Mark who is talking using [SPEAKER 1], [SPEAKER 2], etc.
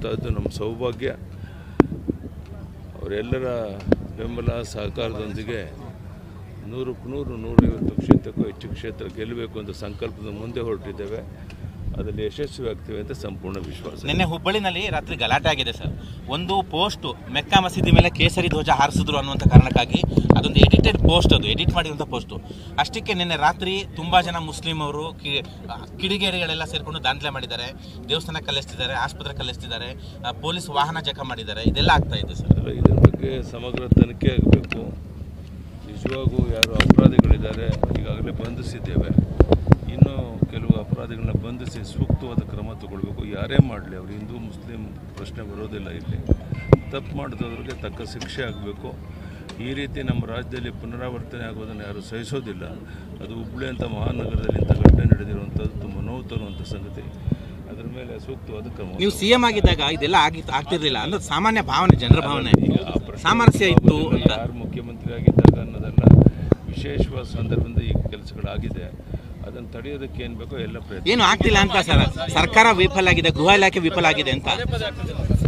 [SPEAKER 1] ಮಾಡುವಂಥದ್ದು ನಮ್ಮ ಸೌಭಾಗ್ಯ ಅವರೆಲ್ಲರ ಬೆಂಬಲ ಸಹಕಾರದೊಂದಿಗೆ ನೂರಕ್ಕೆ ನೂರು ನೂರೈವತ್ತು ಕ್ಷೇತ್ರಕ್ಕೂ ಹೆಚ್ಚು ಕ್ಷೇತ್ರ ಗೆಲ್ಲಬೇಕು ಅಂತ ಸಂಕಲ್ಪದ ಮುಂದೆ ಹೊರಟಿದ್ದೇವೆ ಅದರಲ್ಲಿ ಯಶಸ್ವಿ ಆಗ್ತೇವೆ ಅಂತ ಸಂಪೂರ್ಣ ವಿಶ್ವಾಸ
[SPEAKER 2] ನಿನ್ನೆ ಹುಬ್ಬಳ್ಳಿನಲ್ಲಿ ರಾತ್ರಿ ಗಲಾಟೆ ಆಗಿದೆ ಸರ್ ಒಂದು ಪೋಸ್ಟ್ ಮೆಕ್ಕಾ ಮಸೀದಿ ಮೇಲೆ ಕೇಸರಿ ಧ್ವಜ ಹಾರಿಸಿದ್ರು ಅನ್ನುವಂಥ ಕಾರಣಕ್ಕಾಗಿ ಅದೊಂದು ಎಡಿಟೆಡ್ ಪೋಸ್ಟ್ ಅದು ಎಡಿಟ್ ಮಾಡಿರುವಂಥ ಪೋಸ್ಟು ಅಷ್ಟಕ್ಕೆ ನಿನ್ನೆ ರಾತ್ರಿ ತುಂಬ ಜನ ಮುಸ್ಲಿಂ ಅವರು ಕಿ- ಆ, ಕಿಡಿಗೇಡಿಗಳೆಲ್ಲ ಸೇರಿಕೊಂಡು ದಾಂಧಲೆ ಮಾಡಿದ್ದಾರೆ ದೇವಸ್ಥಾನ ಕಲಿಸ್ತಿದ್ದಾರೆ ಆಸ್ಪತ್ರೆ ಕಲಿಸ್ತಿದ್ದಾರೆ ಆ, ಪೊಲೀಸ್ ವಾಹನ ಜಖ ಮಾಡಿದ್ದಾರೆ ಇದೆಲ್ಲ ಆಗ್ತಾ ಇದೆ ಸರ್
[SPEAKER 1] ಅಲ್ಲ ಇದ್ರ ಬಗ್ಗೆ ಸಮಗ್ರ ತನಿಖೆ ಆಗಬೇಕು ನಿಜವಾಗೂ ಯಾರು ಅಪರಾಧಿಗಳಿದ್ದಾರೆ ಈಗಾಗಲೇ ಬಂಧಿಸಿದ್ದೇವೆ ಇನ್ನು ಕೆಲವು ಅಪರಾಧಿಗಳನ್ನ ಬಂಧಿಸಿ ಸೂಕ್ತವಾದ ಕ್ರಮ ತಗೊಳ್ಬೇಕು ಯಾರೇ ಮಾಡಲಿ ಅವರು ಹಿಂದೂ ಮುಸ್ಲಿಂ ಪ್ರಶ್ನೆ ಬರೋದಿಲ್ಲ ಇಲ್ಲಿ ತಪ್ಪು ಮಾಡಿದವ್ರಿಗೆ ತಕ್ಕ ಶಿಕ್ಷೆ ಆಗಬೇಕು ಈ ರೀತಿ ನಮ್ಮ ರಾಜ್ಯದಲ್ಲಿ ಪುನರಾವರ್ತನೆ ಆಗೋದನ್ನು ಯಾರು ಸಹಿಸೋದಿಲ್ಲ ಅದು ಹುಬ್ಬಳ್ಳಿ ಅಂತ ಮಹಾನಗರದಲ್ಲಿ ಇಂಥ ಘಟನೆ ನಡೆದಿರುವಂಥದ್ದು ತುಂಬ ನೋವು ತರುವಂಥ ಸಂಗತಿ ಅದರ ಮೇಲೆ ಸೂಕ್ತವಾದ ಕ್ರಮ
[SPEAKER 2] ನೀವು ಸಿ ಎಂ ಆಗಿದ್ದಾಗ ಇದೆಲ್ಲ ಆಗಿ ಆಗ್ತಿರ್ಲಿಲ್ಲ ಅನ್ನೋದು ಸಾಮಾನ್ಯ ಭಾವನೆ ಜನರ ಭಾವನೆ
[SPEAKER 1] ಈಗ ಆ ಪ್ರಶ್ನೆ
[SPEAKER 2] ಸಾಮರಸ್ಯ ಇತ್ತು ಅಂತ
[SPEAKER 1] ಯಾರು ಮುಖ್ಯಮಂತ್ರಿ ಆಗಿದ್ದಾಗ ಅನ್ನೋದೆಲ್ಲ ವಿಶೇಷವಾದ ಸಂದರ್ಭದಿಂದ ಈ ಕೆಲಸಗಳಾಗಿದೆ ಅದನ್ನು ತಡೆಯೋದಕ್ಕೆ ಏನು ಬೇಕೋ ಎಲ್ಲ ಪ್ರಯತ್ನ
[SPEAKER 2] ಏನು ಆಗ್ತಿಲ್ಲ ಅಂತ ಸರ್ ಸರ್ಕಾರ ವಿಫಲ ಆಗಿದೆ ಗೃಹ ಇಲಾಖೆ ವಿಫಲ ಆಗಿದೆ ಅಂತ